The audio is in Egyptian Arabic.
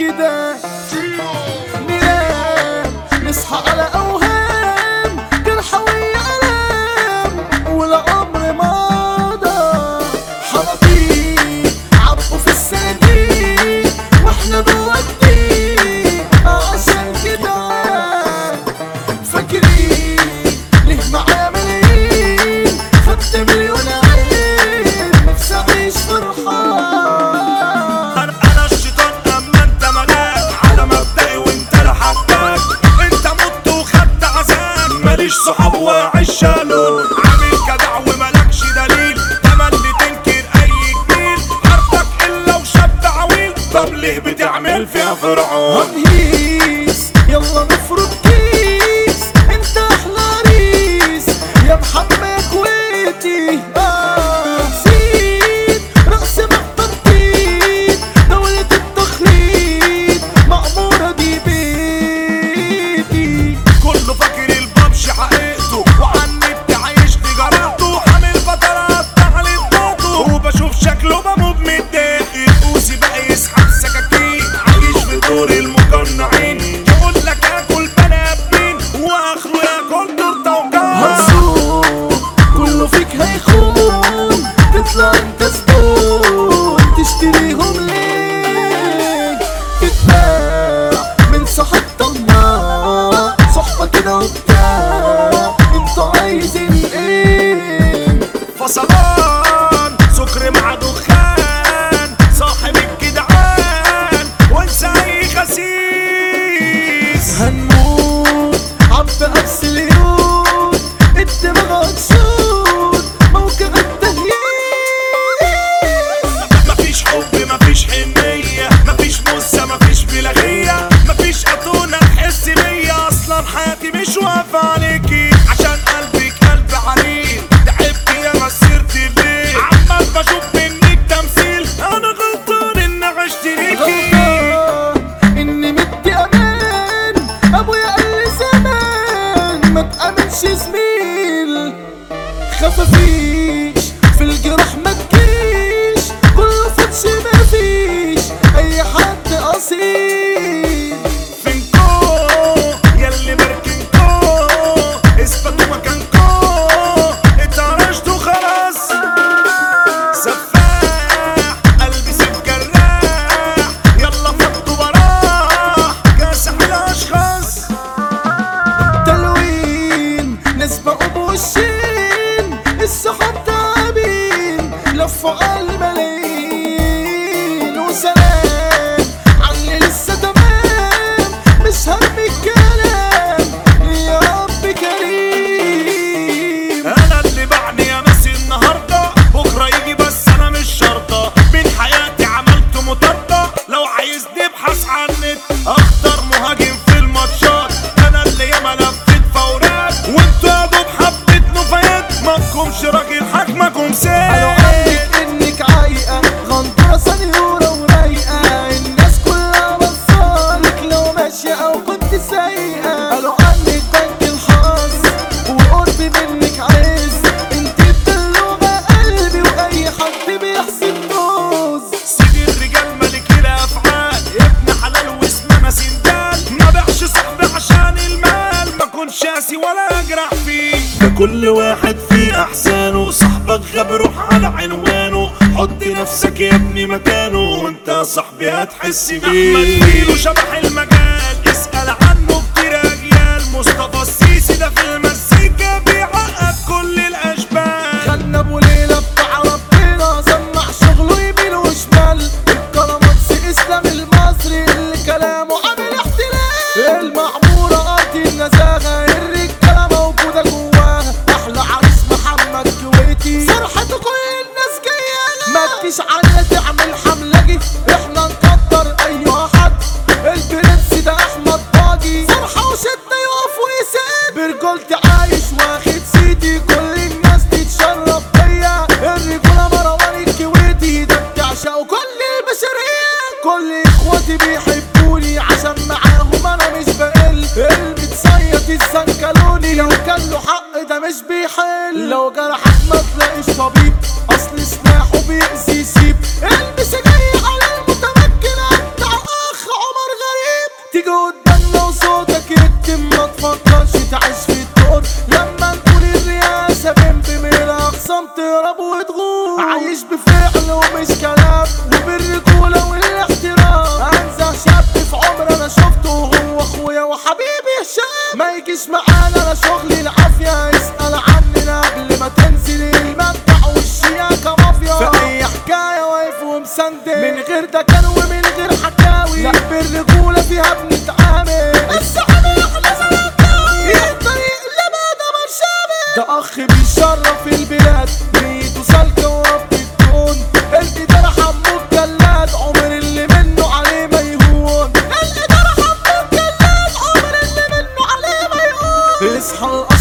كده ننام نصحى على اوهام جرح ويألم والعمر مضى حرابيك عبوا في الصناديق واحنا جوا جديد عشان كده فاكرين ليه معايا ملايين خدت مليون عين نفسي اعيش فرحان انا انا الشيطان اما انت ملاك على مبدئي وانت لحقك انت مت وخدت عذاب ماليش صحاب واعيش شالون عامل جدع وملكش دليل تملي تنكر اي جميل عرضك الا وشاب عويل طب ليه بتعمل فيها فرعون هيس يلا نفرض كيس انت احلى ريس يا محمد كويتي آه زيد رأس محطتين دولة التخليد مأمورة دي بيتي كله فاكر البابش حقيقته وعن النت عايش تجارته حامل فترات تعلي بطاقته وبشوف شكله بموت متضايق اوسي بقى يسحب سكاكين عايش في دور المقنعين يقول لك اكل بني ادمين واخره ياكل تورته وكام هتسوق كله فيك هيخون تطلع انت زبون تشتريهم ليه تتباع من صاحب طماع صحبة كده وبتاع انتوا عايزين ايه فصلان سكر مع دخان صاحب الجدعان وانسى اي خسيس هنموت عم بقبس اليوم الدماغ هتشوت موقع التهييس مفيش حب مفيش حنية مفيش موسى مفيش بلاغية مفيش أتونة تحس بيا أصلا حياتي مش واقفة عليكي عشان قلبك قلب عنيد تعبت يا مسيرة الليل عمال بشوف منك تمثيل أنا غلطان إني عشت ليكي غلطان اني مدي امان ابويا قال لي زمان ما تامنش زميل خفافيش في الجرح ما تجيش كله فتش ما فيش اي حد اصيل فينكو ياللي مركنكو اثبتوا مكانكو اتعرشتوا خلاص سفاح قلبي سيف جراح يلا فضوا براح كاسح الاشخاص تلوين ناس بقوا بوشين الصحاب تعبين لفوا على الملايين وسلام علي لسه تمام مش هرمي الكلام يا رب كريم انا اللي بعني يا ناسي النهارده بكره يجي بس انا مش شرطه من حياتي عملت مطارده لو عايزني ابحث عن النت اختار مهاجم في الماتشات انا اللي ياما لفيت فورات وانتوا يا دوب حبيت نفايات مالكمش راجل حكمكم قالوا سيد عنك انك عايقة غندورة سنيورة ورايقة الناس كلها بصالك لو ماشية او كنت سايقة قالوا عنك بنك الحظ وقربي منك عز انت الدلوعة قلبي واي حد بيحسب موز سيدي الرجال ملك الافعال ابن حلال واسمنا سندال ما بيعش صاحبي عشان المال ما كنش قاسي ولا اجرح فيه ده كل واحد فيه احسانه صاحبك غاب روح على عنوانه حط نفسك يا ابني مكانه وانت يا صاحبي هتحس بيه احمد فيلو شبح المجال اسال عنه كتير اجيال مصطفى السيسي ده في المزيكا بيعقد كل الاشبال خلنا ابو ليلى بتاع ربنا سمع شغله يمين وشمال الكراماتس اسلام المصري اللي كلامه عامل احتلال المعمورة ارض النزاهة الرجالة موجودة جواها احلى عريس محمد كويتي فرحته كل الناس جاية ما تجيش علينا تعمل حملجي احنا نقدر اي حد البرنس ده احمد باجي فرحة وشدة يقف ويسد برجولتي عايش واخد سيدي كل الناس تتشرف بيا الرجولة مروان الكويتي ده بتعشقه كل البشرية كل اخواتي بيحبوني عشان معاهم انا مش بقل المتصيد الزنكلوني لو كان له حق ده مش بيحل لو جرحك ما تلاقيش طبيب اصل سلاحه بيأذي يسيب البس جاي على المتمكن بتاع اخ عمر اصحى